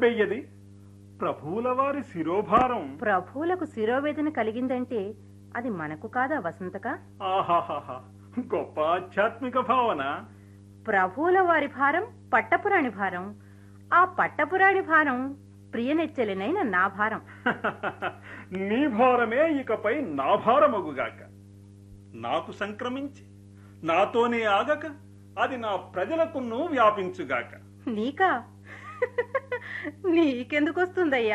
బెయ్యది ప్రభువుల వారి శిరోభారం ప్రభువులకు శిరోవేదన కలిగిందంటే అది మనకు కాదా వసంతక ఆహాహాహా గొప్ప ఆధ్యాత్మిక భావన ప్రభువుల వారి భారం పట్టపురాణి భారం ఆ పట్టపురాణి భారం ప్రియనెచ్చలినైన నా భారం నీ భారమే ఇకపై నా భారమగుగాక నాకు సంక్రమించి నాతోనే ఆగక అది నా ప్రజలకును వ్యాపించుగాక నీకా నీకెందుకొస్తుందయ్యా